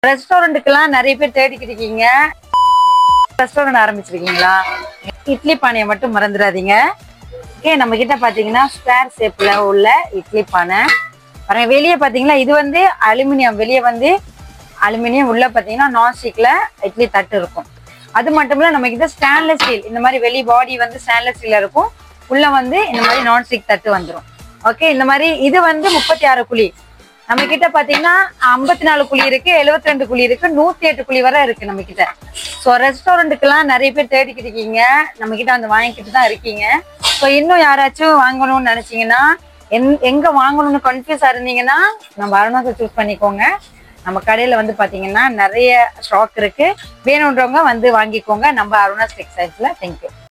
ரெஸ்டாரண்ட்டுக்கெல்லாம் நிறைய பேர் தேடிக்கிட்டு இருக்கீங்க ரெஸ்டாரண்ட் ஆரம்பிச்சிருக்கீங்களா இட்லி பானையை மட்டும் மறந்துடாதீங்க ஓகே நம்ம கிட்ட பாத்தீங்கன்னா ஸ்கொயர் ஷேப்ல உள்ள இட்லி பானை பாருங்க வெளியே பாத்தீங்கன்னா இது வந்து அலுமினியம் வெளியே வந்து அலுமினியம் உள்ள பாத்தீங்கன்னா நான்ஸ்டிக்ல இட்லி தட்டு இருக்கும் அது மட்டும் இல்ல நம்ம கிட்ட ஸ்டேன்லெஸ் ஸ்டீல் இந்த மாதிரி வெளி பாடி வந்து ஸ்டேன்லெஸ் ஸ்டீல்ல இருக்கும் உள்ள வந்து இந்த மாதிரி நான்ஸ்டிக் தட்டு வந்துடும் ஓகே இந்த மாதிரி இது வந்து முப்பத்தி ஆறு குழி நம்ம கிட்ட பாத்தீங்கன்னா ஐம்பத்தி நாலு குழி இருக்கு 72 ரெண்டு குழி இருக்கு நூத்தி எட்டு குழி வரை இருக்கு நம்ம கிட்ட ஸோ ரெஸ்டாரண்ட்டுக்கெல்லாம் நிறைய பேர் தேடிக்கிட்டு இருக்கீங்க நம்ம கிட்ட வந்து வாங்கிக்கிட்டு தான் இருக்கீங்க ஸோ இன்னும் யாராச்சும் வாங்கணும்னு நினைச்சீங்கன்னா எந் எங்க வாங்கணும்னு கன்ஃபியூஸா இருந்தீங்கன்னா நம்ம அருணாசை சூஸ் பண்ணிக்கோங்க நம்ம கடையில வந்து பாத்தீங்கன்னா நிறைய ஸ்டாக் இருக்கு வேணுன்றவங்க வந்து வாங்கிக்கோங்க நம்ம அருணாஸ் டெக்ஸ்டைல்ஸ்ல தேங்க்யூ